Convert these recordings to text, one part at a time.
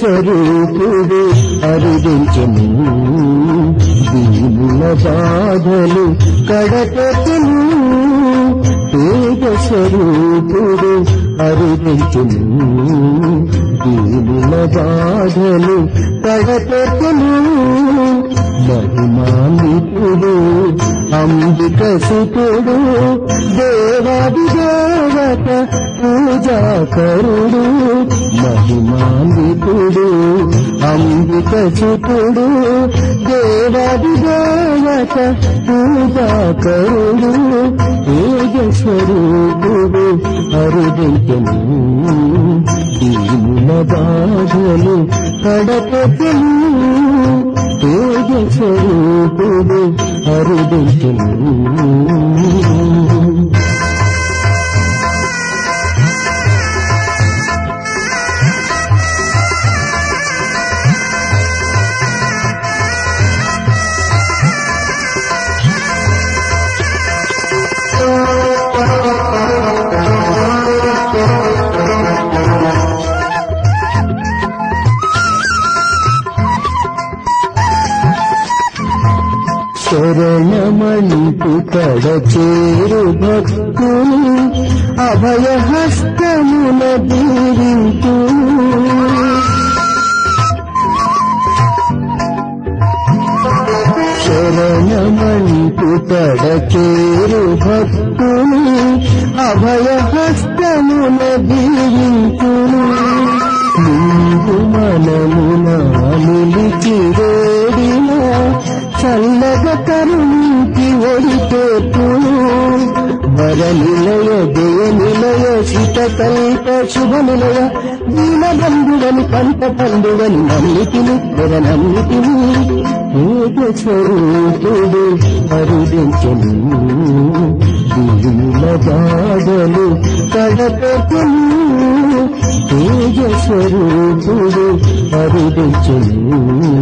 తేజస్వరూపుడు అరుదించను దీనుల బాధలు కడపెట్టును తేజస్వరూపుడు అరుదించను దీనుల బాధలు కడపెట్టును మహిమాన్వితుడు అంబిక సుతుడు దేవాది దేవత పూజాకరుడు మహిమాన్వితుడు అంబిక సుతుడు దేవాది దేవత పూజాకరుడు తేజస్వరూపుడు అరుదించను దీనుల బాధలు కడపెట్టను తేజస్వరూపుడు అరుదించను శరణమంటు కడ చేరు భక్తులు అభయహస్తమున దీవింతు శరణమంటు కడ చేరు భక్తులు అభయహస్తమున దీవింతులు ముందు మనమున నిలిచి వేడిన చల్లగ కరుణించి ఒడితేపు వర నిలయ జయ నిలయ శిత కల్ప శుభ నిలయ దీన బంధువని కంట పండువని నమ్మితిని తెర నమ్మితిని ఏక స్వరూపుడు అరుదించను దీనుల బాధలు కడపెట్టను తేజ స్వరూపుడు అరుదించను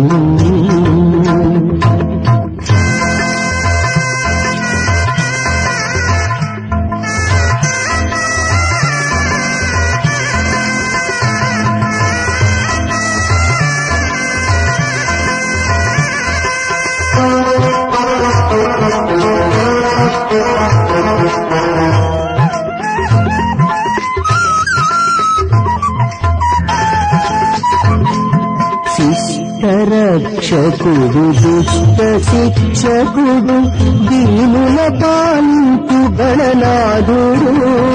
శిష్టరక్షకుడు దుష్ట శిక్షకుడు దీనుల పాలింపు గణనాథుడు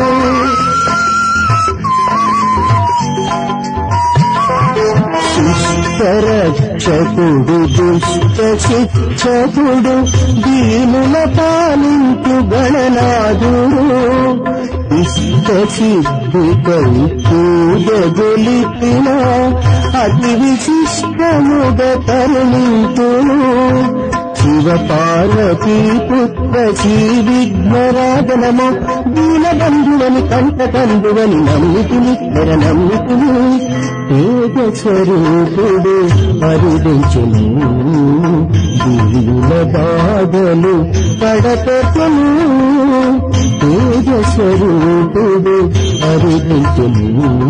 శిష్టరక్షకుడు దుష్ట శిక్షకుడు దీనుల పాలింపు గణనాథుడు ఇష్ట సిద్ధికై పూజ గొలిపిన అతి విశిష్టముగ తరుణింతును శివ పార్వతీ పుత్ర శ్రీ విఘ్నరాజనము దీనబంధువని కంట కందువని నమ్మితిని తెర నమ్మితిని తేజ స్వరూపుడు అరుదించును దీనుల బాధలు పడపెట్టను తేజ స్వరూపుడు అరుదించును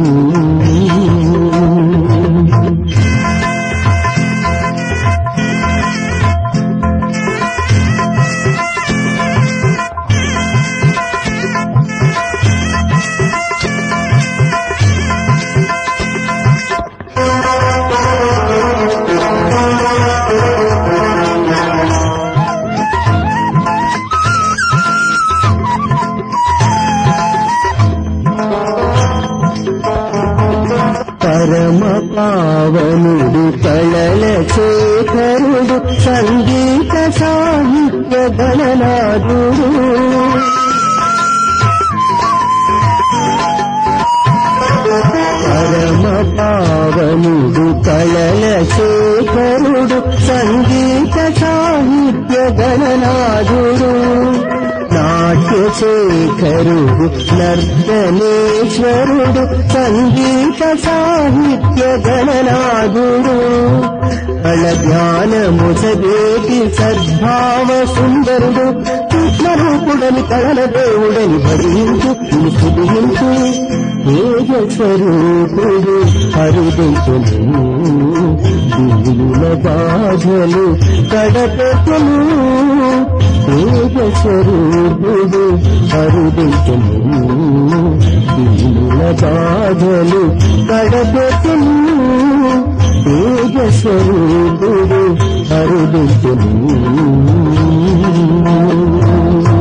పరమ పావనుడు కళల శేఖరుడు సంగీత సాహిత్య గణనాథుడు పరమ పావనుడు కళల శేఖరుడు సంగీత సాహిత్య గణనాథుడు నాట్య శేఖరుడు నర్తనేశ్వరుడు సంగీత సాహిత్య గణనాథుడు కళ ధ్యానము చదేటి సద్భావ సుందరుడు కృష్ణరూపుడని కళల దేవుడని భరించు స్థుతించు తేజ స్వరూపుడు హరిదించును దీనుల బాధలు కడపెట్టును తేజస్వరూపుడు హరిదించును దీనుల బాధలు కడపెట్టును తేజస్వరూపుడు హరిదించును